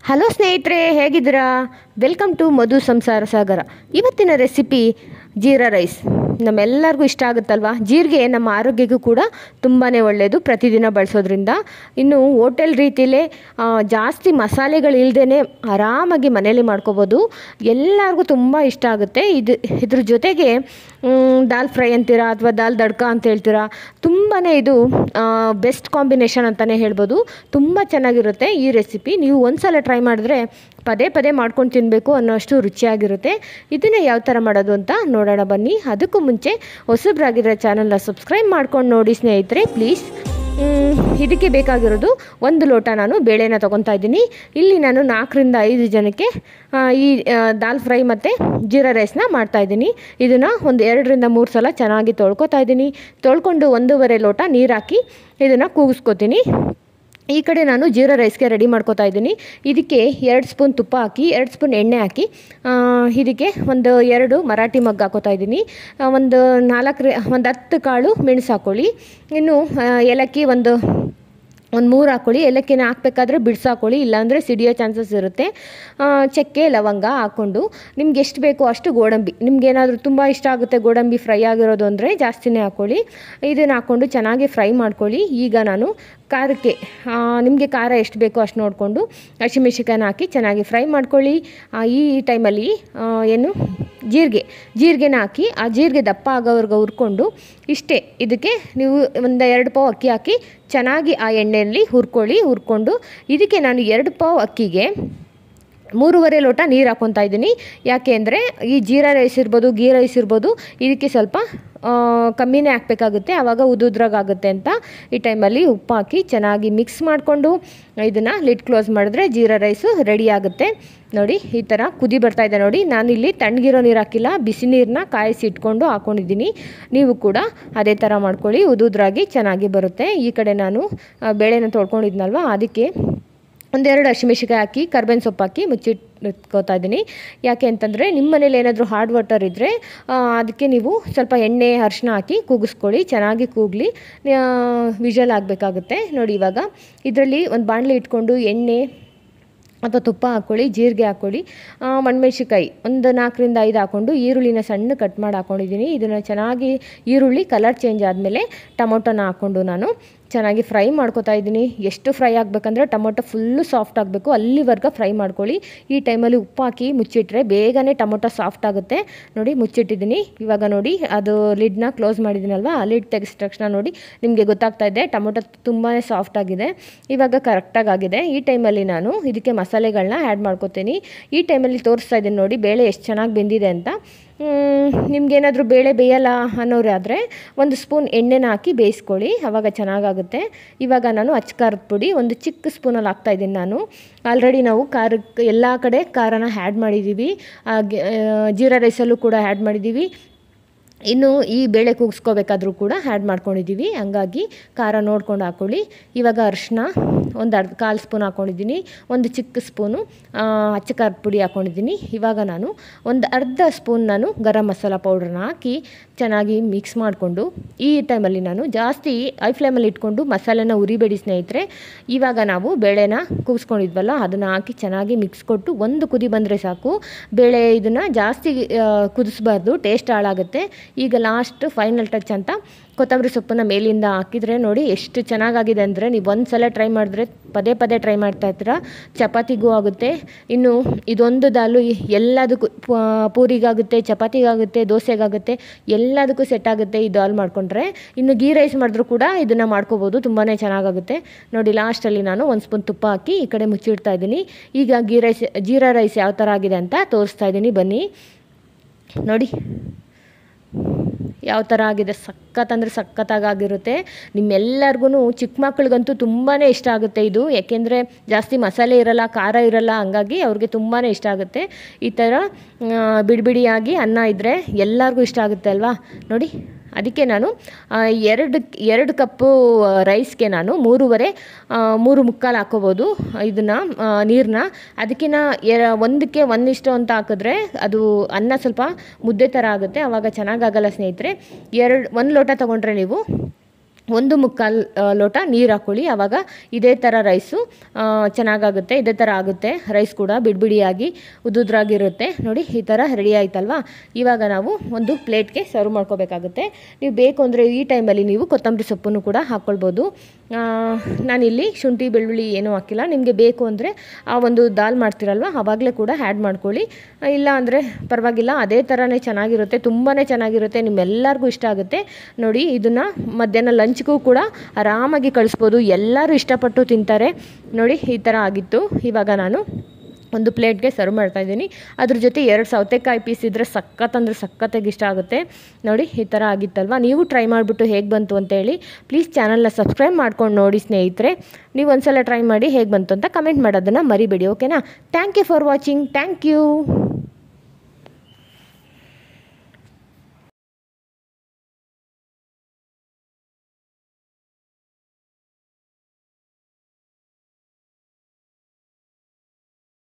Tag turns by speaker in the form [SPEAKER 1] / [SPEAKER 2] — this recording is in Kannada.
[SPEAKER 1] ಹಲೋ ಸ್ನೇಹಿತರೆ ಹೇಗಿದ್ದೀರಾ ವೆಲ್ಕಮ್ ಟು ಮಧು ಸಂಸಾರ ಸಾಗರ ಇವತ್ತಿನ ರೆಸಿಪಿ ಜೀರಾ ರೈಸ್ ನಮ್ಮೆಲ್ಲರಿಗೂ ಇಷ್ಟ ಆಗುತ್ತಲ್ವಾ ಜೀರಿಗೆ ನಮ್ಮ ಆರೋಗ್ಯಕ್ಕೂ ಕೂಡ ತುಂಬಾ ಒಳ್ಳೆಯದು ಪ್ರತಿದಿನ ಬಳಸೋದ್ರಿಂದ ಇನ್ನು ಹೋಟೆಲ್ ರೀತಿಲೇ ಆ, ಜಾಸ್ತಿ ಮಸಾಲೆಗಳಿಲ್ದೇ ಆರಾಮಾಗಿ ಮನೇಲಿ ಮಾಡ್ಕೋಬೋದು ಎಲ್ಲರಿಗೂ ತುಂಬ ಇಷ್ಟ ಆಗುತ್ತೆ ಇದು ಇದ್ರ ಜೊತೆಗೆ ಮ್, ದಾಲ್ ಫ್ರೈ ಅಂತೀರಾ ಅಥವಾ ದಾಲ್ ದಡ್ಕ ಅಂತ ಹೇಳ್ತೀರಾ ತುಂಬಾ ಇದು ಬೆಸ್ಟ್ ಕಾಂಬಿನೇಷನ್ ಅಂತಲೇ ಹೇಳ್ಬೋದು ತುಂಬ ಚೆನ್ನಾಗಿರುತ್ತೆ ಈ ರೆಸಿಪಿ ನೀವು ಒಂದ್ಸಲ ಟ್ರೈ ಮಾಡಿದ್ರೆ ಪದೇ ಪದೇ ಮಾಡ್ಕೊಂಡು ತಿನ್ನಬೇಕು ಅನ್ನೋಷ್ಟು ರುಚಿಯಾಗಿರುತ್ತೆ ಇದನ್ನು ಯಾವ ಥರ ಮಾಡೋದು ಅಂತ ನೋಡೋಣ ಬನ್ನಿ ಅದಕ್ಕೂ ಮುಂಚೆ ಹೊಸಬ್ರಾಗಿರೋ ಚಾನಲ್ನ ಸಬ್ಸ್ಕ್ರೈಬ್ ಮಾಡ್ಕೊಂಡು ನೋಡಿ ಸ್ನೇಹಿತರೆ ಪ್ಲೀಸ್ ಮ್, ಇದಕ್ಕೆ ಬೇಕಾಗಿರೋದು ಒಂದು ಲೋಟ ನಾನು ಬೇಳೆನ ತೊಗೊತಾ ಇದ್ದೀನಿ ಇಲ್ಲಿ ನಾನು ನಾಲ್ಕರಿಂದ ಐದು ಜನಕ್ಕೆ ಆ, ಈ ಆ, ದಾಲ್ ಫ್ರೈ ಮತ್ತು ಜೀರಾ ರೈಸ್ನ ಮಾಡ್ತಾಯಿದ್ದೀನಿ ಇದನ್ನು ಒಂದು ಎರಡರಿಂದ ಮೂರು ಸಲ ಚೆನ್ನಾಗಿ ತೊಳ್ಕೊತಾ ಇದ್ದೀನಿ ತೊಳ್ಕೊಂಡು ಒಂದೂವರೆ ಲೋಟ ನೀರು ಹಾಕಿ ಇದನ್ನು ಕೂಗಿಸ್ಕೊತೀನಿ ಈ ಕಡೆ ನಾನು ಜೀರಾ ರೈಸ್ಗೆ ರೆಡಿ ಮಾಡ್ಕೊತಾ ಇದ್ದೀನಿ ಇದಕ್ಕೆ ಎರಡು ಸ್ಪೂನ್ ತುಪ್ಪ ಹಾಕಿ ಎರಡು ಸ್ಪೂನ್ ಎಣ್ಣೆ ಹಾಕಿ ಆ, ಇದಕ್ಕೆ ಒಂದು ಎರಡು ಮರಾಠಿ ಮಗ್ ಹಾಕೋತಾ ಇದ್ದೀನಿ ಆ, ಒಂದು ನಾಲ್ಕು ಒಂದು ಹತ್ತು ಕಾಳು ಮೆಣಸು ಹಾಕ್ಕೊಳ್ಳಿ ಇನ್ನು ಆ, ಏಲಕ್ಕಿ ಒಂದು ಒಂದು ಮೂರು ಹಾಕ್ಕೊಳ್ಳಿ ಏಲಕ್ಕಿನ ಹಾಕ್ಬೇಕಾದ್ರೆ ಬಿಡ್ಸಿ ಹಾಕ್ಕೊಳ್ಳಿ ಇಲ್ಲಾಂದರೆ ಸಿಡಿಯೋ ಚಾನ್ಸಸ್ ಇರುತ್ತೆ ಆ, ಚಕ್ಕೆ ಲವಂಗ ಹಾಕ್ಕೊಂಡು ನಿಮ್ಗೆ ಎಷ್ಟು ಬೇಕೋ ಅಷ್ಟು ಗೋಡಂಬಿ ನಿಮ್ಗೆ ಏನಾದರೂ ತುಂಬ ಇಷ್ಟ ಆಗುತ್ತೆ ಗೋಡಂಬಿ ಫ್ರೈ ಆಗಿರೋದು ಅಂದರೆ ಜಾಸ್ತಿನೇ ಹಾಕ್ಕೊಳ್ಳಿ ಇದನ್ನು ಹಾಕ್ಕೊಂಡು ಚೆನ್ನಾಗಿ ಫ್ರೈ ಮಾಡ್ಕೊಳ್ಳಿ ಈಗ ನಾನು ಖಾರಕ್ಕೆ ನಿಮಗೆ ಖಾರ ಎಷ್ಟು ಬೇಕೋ ಅಷ್ಟು ನೋಡಿಕೊಂಡು ಹಸಿಮೆಣ್ಸಿಕಾಯನ್ನ ಹಾಕಿ ಚೆನ್ನಾಗಿ ಫ್ರೈ ಮಾಡ್ಕೊಳ್ಳಿ ಆ, ಈ ಟೈಮಲ್ಲಿ ಆ, ಏನು ಜೀರಿಗೆ ಜೀರಿಗೆನ ಹಾಕಿ ಆ ಜೀರಿಗೆ ದಪ್ಪ ಆಗೋವರೆಗೆ ಹುರ್ಕೊಂಡು ಇಷ್ಟೇ ಇದಕ್ಕೆ ನೀವು ಒಂದು ಎರಡು ಪಾವು ಅಕ್ಕಿ ಹಾಕಿ ಚೆನ್ನಾಗಿ ಆ ಎಣ್ಣೆಯಲ್ಲಿ ಹುರ್ಕೊಳ್ಳಿ ಹುರ್ಕೊಂಡು ಇದಕ್ಕೆ ನಾನು ಎರಡು ಪಾವು ಅಕ್ಕಿಗೆ ಮೂರುವರೆ ಲೋಟ ನೀರು ಹಾಕ್ಕೊತಾ ಇದ್ದೀನಿ ಯಾಕೆ ಅಂದರೆ ಈ ಜೀರಾ ರೈಸ್ ಇರ್ಬೋದು ಗೀ ರೈಸ್ ಇರ್ಬೋದು ಇದಕ್ಕೆ ಸ್ವಲ್ಪ ಆ, ಕಮ್ಮಿನೇ ಹಾಕಬೇಕಾಗುತ್ತೆ ಆವಾಗ ಉದುದ್ರಾಗುತ್ತೆ ಅಂತ ಈ ಟೈಮಲ್ಲಿ ಉಪ್ಪು ಹಾಕಿ ಚೆನ್ನಾಗಿ ಮಿಕ್ಸ್ ಮಾಡಿಕೊಂಡು ಇದನ್ನು ಲಿಡ್ ಕ್ಲೋಸ್ ಮಾಡಿದ್ರೆ ಜೀರಾ ರೈಸು ರೆಡಿ ಆಗುತ್ತೆ ನೋಡಿ ಈ ಥರ ಕುದಿ ಬರ್ತಾ ಇದೆ ನೋಡಿ ನಾನಿಲ್ಲಿ ತಣ್ಣಗಿರೋ ನೀರು ಹಾಕಿಲ್ಲ ಬಿಸಿ ನೀರನ್ನ ಕಾಯಿಸಿ ಇಟ್ಕೊಂಡು ಹಾಕ್ಕೊಂಡಿದ್ದೀನಿ ನೀವು ಕೂಡ ಅದೇ ಥರ ಮಾಡ್ಕೊಳ್ಳಿ ಉದುದ್ರಾಗಿ ಚೆನ್ನಾಗಿ ಬರುತ್ತೆ ಈ ಕಡೆ ನಾನು ಆ, ಬೇಳೆನ ತೊಳ್ಕೊಂಡಿದ್ನಲ್ವ ಅದಕ್ಕೆ ಒಂದೆರಡು ಹಸಿಮೆಣ್ಸಿಕಾಯಿ ಹಾಕಿ ಕರ್ಬೇವಿನ ಸೊಪ್ಪು ಹಾಕಿ ಮುಚ್ಚಿಟ್ಕೋತಾ ಇದ್ದೀನಿ ಯಾಕೆ ಅಂತಂದರೆ ನಿಮ್ಮ ಮನೇಲಿ ಏನಾದರೂ ಹಾರ್ಡ್ ವಾಟರ್ ಇದ್ದರೆ ಅದಕ್ಕೆ ನೀವು ಸ್ವಲ್ಪ ಎಣ್ಣೆ ಅರಿಶಿನ ಹಾಕಿ ಕೂಗಿಸ್ಕೊಳ್ಳಿ ಚೆನ್ನಾಗಿ ಕೂಗಲಿ ವಿಜಲ್ ಆಗಬೇಕಾಗುತ್ತೆ ನೋಡಿ ಇವಾಗ ಇದರಲ್ಲಿ ಒಂದು ಬಾಣಲೆ ಇಟ್ಕೊಂಡು ಎಣ್ಣೆ ಅಥವಾ ತುಪ್ಪ ಹಾಕ್ಕೊಳ್ಳಿ ಜೀರಿಗೆ ಹಾಕ್ಕೊಳ್ಳಿ ಒಣಮೆಣ್ಸಿಕಾಯಿ ಒಂದು ನಾಲ್ಕರಿಂದ ಐದು ಹಾಕ್ಕೊಂಡು ಈರುಳ್ಳಿನ ಸಣ್ಣ ಕಟ್ ಮಾಡಿ ಹಾಕ್ಕೊಂಡಿದ್ದೀನಿ ಇದನ್ನು ಚೆನ್ನಾಗಿ ಈರುಳ್ಳಿ ಕಲರ್ ಚೇಂಜ್ ಆದಮೇಲೆ ಟೊಮೊಟೊನ ಹಾಕ್ಕೊಂಡು ನಾನು ಚೆನ್ನಾಗಿ ಫ್ರೈ ಮಾಡ್ಕೊತಾ ಇದ್ದೀನಿ ಎಷ್ಟು ಫ್ರೈ ಆಗಬೇಕಂದ್ರೆ ಟೊಮೊಟೊ ಫುಲ್ಲು ಸಾಫ್ಟ್ ಆಗಬೇಕು ಅಲ್ಲಿವರೆಗೆ ಫ್ರೈ ಮಾಡ್ಕೊಳ್ಳಿ ಈ ಟೈಮಲ್ಲಿ ಉಪ್ಪು ಹಾಕಿ ಮುಚ್ಚಿಟ್ರೆ ಬೇಗನೆ ಟೊಮೊಟೊ ಸಾಫ್ಟ್ ಆಗುತ್ತೆ ನೋಡಿ ಮುಚ್ಚಿಟ್ಟಿದ್ದೀನಿ ಇವಾಗ ನೋಡಿ ಅದು ಲಿಡ್ನ ಕ್ಲೋಸ್ ಮಾಡಿದ್ದೀನಲ್ವ ಆ ಲಿಡ್ ತೆಗೆಸಿದ ತಕ್ಷಣ ನೋಡಿ ನಿಮಗೆ ಗೊತ್ತಾಗ್ತಾ ಇದೆ ಟೊಮೊಟೊ ತುಂಬಾ ಸಾಫ್ಟ್ ಆಗಿದೆ ಇವಾಗ ಕರೆಕ್ಟಾಗಿ ಆಗಿದೆ ಈ ಟೈಮಲ್ಲಿ ನಾನು ಇದಕ್ಕೆ ಮಸಾಲೆಗಳನ್ನ ಆ್ಯಡ್ ಮಾಡ್ಕೊತೀನಿ ಈ ಟೈಮಲ್ಲಿ ತೋರಿಸ್ತಾ ಇದ್ದೀನಿ ನೋಡಿ ಬೇಳೆ ಎಷ್ಟು ಚೆನ್ನಾಗಿ ಬೆಂದಿದೆ ಅಂತ ನಿಮ್ಗೇನಾದರೂ ಬೇಳೆ ಬೇಯಲ್ಲ ಅನ್ನೋರಾದರೆ ಒಂದು ಸ್ಪೂನ್ ಎಣ್ಣೆನ ಹಾಕಿ ಬೇಯಿಸ್ಕೊಳ್ಳಿ ಆವಾಗ ಚೆನ್ನಾಗಾಗುತ್ತೆ ಇವಾಗ ನಾನು ಅಚ್ಚ ಖಾರದ ಪುಡಿ ಒಂದು ಚಿಕ್ಕ ಸ್ಪೂನಲ್ಲಿ ಹಾಕ್ತಾಯಿದ್ದೀನಿ ನಾನು ಆಲ್ರೆಡಿ ನಾವು ಖಾರಕ್ಕೆ ಎಲ್ಲ ಕಡೆ ಖಾರನ ಆ್ಯಡ್ ಮಾಡಿದ್ದೀವಿ ಹಾಗೆ ಆ, ಜೀರಾ ರೈಸಲ್ಲೂ ಕೂಡ ಆ್ಯಡ್ ಮಾಡಿದ್ದೀವಿ ಇನ್ನು ಈ ಬೇಳೆ ಕೂಗಿಸ್ಕೋಬೇಕಾದ್ರೂ ಕೂಡ ಆ್ಯಡ್ ಮಾಡ್ಕೊಂಡಿದ್ದೀವಿ ಹಂಗಾಗಿ ಖಾರ ನೋಡ್ಕೊಂಡು ಹಾಕ್ಕೊಳ್ಳಿ ಇವಾಗ ಅರಿಶಿನ ಒಂದು ಅರ್ಧ ಕಾಲು ಸ್ಪೂನ್ ಹಾಕ್ಕೊಂಡಿದ್ದೀನಿ ಒಂದು ಚಿಕ್ಕ ಸ್ಪೂನು ಆ, ಅಚ್ಚ ಖಾರದ ಪುಡಿ ಹಾಕ್ಕೊಂಡಿದ್ದೀನಿ ಇವಾಗ ನಾನು ಒಂದು ಅರ್ಧ ಸ್ಪೂನ್ ನಾನು ಗರಂ ಮಸಾಲ ಪೌಡ್ರನ್ನ ಹಾಕಿ ಚೆನ್ನಾಗಿ ಮಿಕ್ಸ್ ಮಾಡಿಕೊಂಡು ಈ ಟೈಮಲ್ಲಿ ನಾನು ಜಾಸ್ತಿ ಐ ಫ್ಲೇಮಲ್ಲಿ ಇಟ್ಕೊಂಡು ಮಸಾಲೆನ ಉರಿಬೇಡಿ ಸ್ನೇಹಿತರೆ ಇವಾಗ ನಾವು ಬೇಳೆನ ಕೂಗಿಸ್ಕೊಂಡಿದ್ವಲ್ಲ ಅದನ್ನು ಹಾಕಿ ಚೆನ್ನಾಗಿ ಮಿಕ್ಸ್ ಕೊಟ್ಟು ಒಂದು ಕುದಿ ಬಂದರೆ ಸಾಕು ಬೇಳೆ ಇದನ್ನು ಜಾಸ್ತಿ ಆ, ಕುದಿಸ್ಬಾರ್ದು ಟೇಸ್ಟ್ ಹಾಳಾಗುತ್ತೆ ಈಗ ಲಾಸ್ಟ್ ಫೈನಲ್ ಟಚ್ ಅಂತ ಕೊತ್ತಂಬರಿ ಸೊಪ್ಪನ್ನ ಮೇಲಿಂದ ಹಾಕಿದರೆ ನೋಡಿ ಎಷ್ಟು ಚೆನ್ನಾಗಾಗಿದೆ ಅಂದರೆ ನೀವು ಒಂದು ಸಲ ಟ್ರೈ ಮಾಡಿದ್ರೆ ಪದೇ ಪದೇ ಟ್ರೈ ಮಾಡ್ತಾ ಇರ್ತೀರ ಚಪಾತಿಗೂ ಆಗುತ್ತೆ ಇನ್ನು ಇದೊಂದು ದಾಲು ಎಲ್ಲದಕ್ಕೂ ಪ- ಪೂರಿಗಾಗುತ್ತೆ ಚಪಾತಿಗಾಗುತ್ತೆ ದೋಸೆಗಾಗುತ್ತೆ ಎಲ್ಲದಕ್ಕೂ ಸೆಟ್ ಆಗುತ್ತೆ ಈ ದಾಲ್ ಮಾಡಿಕೊಂಡ್ರೆ ಇನ್ನು ಗೀ ರೈಸ್ ಮಾಡಿದ್ರೂ ಕೂಡ ಇದನ್ನು ಮಾಡ್ಕೋಬೋದು ತುಂಬಾ ಚೆನ್ನಾಗಾಗುತ್ತೆ ನೋಡಿ ಲಾಸ್ಟಲ್ಲಿ ನಾನು ಒಂದು ಸ್ಪೂನ್ ತುಪ್ಪ ಹಾಕಿ ಈ ಕಡೆ ಮುಚ್ಚಿಡ್ತಾ ಇದ್ದೀನಿ ಈಗ ಗೀ ರೈಸ್ ಜೀರಾ ರೈಸ್ ಯಾವ ಥರ ಆಗಿದೆ ಅಂತ ತೋರಿಸ್ತಾ ಇದ್ದೀನಿ ಬನ್ನಿ ನೋಡಿ ಯಾವ ಥರ ಆಗಿದೆ ಸಖತ್ ಅಂದರೆ ಸಖತ್ತಾಗಿರುತ್ತೆ ನಿಮ್ಮೆಲ್ಲರಿಗೂ ಚಿಕ್ಕ ಮಕ್ಳಿಗಂತೂ ತುಂಬಾ ಇಷ್ಟ ಆಗುತ್ತೆ ಇದು ಯಾಕೆಂದರೆ ಜಾಸ್ತಿ ಮಸಾಲೆ ಇರಲ್ಲ ಖಾರ ಇರಲ್ಲ ಹಂಗಾಗಿ ಅವ್ರಿಗೆ ತುಂಬಾ ಇಷ್ಟ ಆಗುತ್ತೆ ಈ ಥರ ಆ, ಬಿಡಿಬಿಡಿಯಾಗಿ ಅನ್ನ ಇದ್ದರೆ ಎಲ್ಲರಿಗೂ ಇಷ್ಟ ಆಗುತ್ತೆ ಅಲ್ವಾ ನೋಡಿ ಅದಕ್ಕೆ ನಾನು ಆ, ಎರಡು ಎರಡು ಕಪ್ಪು ರೈಸ್ಗೆ ನಾನು ಮೂರುವರೆ ಆ, ಮೂರು ಮುಕ್ಕಾಲು ಹಾಕೋಬೋದು ಇದನ್ನು ನೀರನ್ನ ಅದಕ್ಕಿಂತ ಎರ ಒಂದಕ್ಕೆ ಒಂದಿಷ್ಟು ಅಂತ ಹಾಕಿದ್ರೆ ಅದು ಅನ್ನ ಸ್ವಲ್ಪ ಮುದ್ದೆ ಥರ ಆಗುತ್ತೆ ಆವಾಗ ಚೆನ್ನಾಗಾಗಲ್ಲ ಸ್ನೇಹಿತರೆ ಎರಡು ಒಂದು ಲೋಟ ತೊಗೊಂಡ್ರೆ ನೀವು ಒಂದು ಮುಕ್ಕಾಲು ಆ, ಲೋಟ ನೀರು ಹಾಕ್ಕೊಳ್ಳಿ ಆವಾಗ ಇದೇ ಥರ ರೈಸು ಆ, ಚೆನ್ನಾಗಾಗುತ್ತೆ ಇದೇ ಥರ ಆಗುತ್ತೆ ರೈಸ್ ಕೂಡ ಬಿಡಿಬಿಡಿಯಾಗಿ ಉದುದ್ರಾಗಿರುತ್ತೆ ನೋಡಿ ಈ ಥರ ರೆಡಿ ಆಯ್ತಲ್ವಾ ಇವಾಗ ನಾವು ಒಂದು ಪ್ಲೇಟ್ಗೆ ಸರ್ವ್ ಮಾಡ್ಕೋಬೇಕಾಗುತ್ತೆ ನೀವು ಬೇಕು ಅಂದರೆ ಈ ಟೈಮಲ್ಲಿ ನೀವು ಕೊತ್ತಂಬರಿ ಸೊಪ್ಪನ್ನು ಕೂಡ ಹಾಕ್ಕೊಳ್ಬೋದು ಆ, ನಾನಿಲ್ಲಿ ಶುಂಠಿ ಬೆಳ್ಳುಳ್ಳಿ ಏನೂ ಹಾಕಿಲ್ಲ ನಿಮಗೆ ಬೇಕು ಅಂದರೆ ಆ ಒಂದು ದಾಲ್ ಮಾಡ್ತೀರಲ್ವ ಆವಾಗಲೇ ಕೂಡ ಆ್ಯಡ್ ಮಾಡ್ಕೊಳ್ಳಿ ಇಲ್ಲ ಅಂದರೆ ಪರವಾಗಿಲ್ಲ ಅದೇ ಥರನೇ ಚೆನ್ನಾಗಿರುತ್ತೆ ತುಂಬಾ ಚೆನ್ನಾಗಿರುತ್ತೆ ನಿಮ್ಮೆಲ್ಲರಿಗೂ ಇಷ್ಟ ಆಗುತ್ತೆ ನೋಡಿ ಇದನ್ನು ಮಧ್ಯಾಹ್ನ ಲಂಚ್ಗೂ ಕೂಡ ಆರಾಮಾಗಿ ಕಳಿಸ್ಬೋದು ಎಲ್ಲರೂ ಇಷ್ಟಪಟ್ಟು ತಿಂತಾರೆ ನೋಡಿ ಈ ಥರ ಆಗಿತ್ತು ಇವಾಗ ನಾನು ಒಂದು ಪ್ಲೇಟ್ಗೆ ಸರ್ವ್ ಮಾಡ್ತಾ ಇದ್ದೀನಿ ಅದ್ರ ಜೊತೆ ಎರಡು ಸೌತೆಕಾಯಿ ಪೀಸ್ ಇದ್ದರೆ ಸಖತ್ ಅಂದರೆ ಸಖತ್ತಾಗಿ ಇಷ್ಟ ಆಗುತ್ತೆ ನೋಡಿ ಈ ಥರ ಆಗಿತ್ತಲ್ವ ನೀವು ಟ್ರೈ ಮಾಡಿಬಿಟ್ಟು ಹೇಗೆ ಬಂತು ಅಂತೇಳಿ ಪ್ಲೀಸ್ ಚಾನಲ್ನ ಸಬ್ಸ್ಕ್ರೈಬ್ ಮಾಡ್ಕೊಂಡು ನೋಡಿ ಸ್ನೇಹಿತರೆ ನೀವು ಒಂದ್ಸಲ ಟ್ರೈ ಮಾಡಿ ಹೇಗೆ ಬಂತು ಅಂತ ಕಮೆಂಟ್ ಮಾಡೋದನ್ನು ಮರಿಬೇಡಿ ಓಕೆನಾ thank you for watching thank you